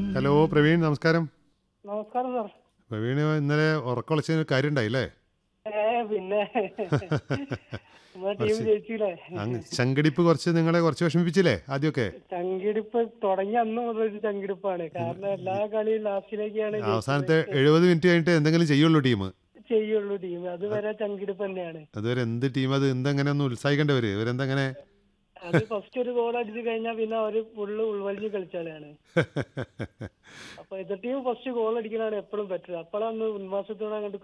hello Praveen നമസ്കാരം നമസ്കാരം sir Praveen ഇന്നലെ ഉറക്കൊളച്ചതിന് കാര്യം ഉണ്ടായില്ലേ ഏ പിന്നെ നമ്മുടെ ടീം ജയിച്ചില്ലേ അങ്ങ് ചങ്കടിപ്പ് കുറച്ച് നിങ്ങളെ കുറച്ച് വിഷമിപ്പിച്ചില്ലേ ആദ്യമൊക്കെ ചങ്കിടിപ്പ് തുടങ്ങിയ അന്ന് മുതൽ ഒരു ചങ്കിടിപ്പാണ് കാരണം എല്ലാ കളിയും ലാസ്റ്റിലേക്കാണ് അവസാനത്തെ എഴുപത് മിനിറ്റ് കഴിഞ്ഞിട്ട് എന്തെങ്കിലും ചെയ്യുള്ളൂ ടീം ചെയ്യുള്ളൂ ടീം അതുവരെ ചങ്കിടിപ്പ് തന്നെയാണ് അതുവരെ എന്ത് ടീം അത് എന്തെങ്ങനെ ഒന്ന് ഉത്സാഹിക്കേണ്ടവര് ഇവരെന്തെങ്ങനെ അത് ഫസ്റ്റ് ഒരു ഗോൾ അടിച്ചു കഴിഞ്ഞാൽ പിന്നെ അവര് ഫുള്ള് ഉൾവലിഞ്ഞ് കളിച്ചാലാണ് അപ്പൊ എതിർ ടീം ഫസ്റ്റ് ഗോൾ അടിക്കലാണ് എപ്പോഴും ബെറ്റർ അപ്പോഴാണ് ഉന്മാസത്തോടെ അങ്ങോട്ട്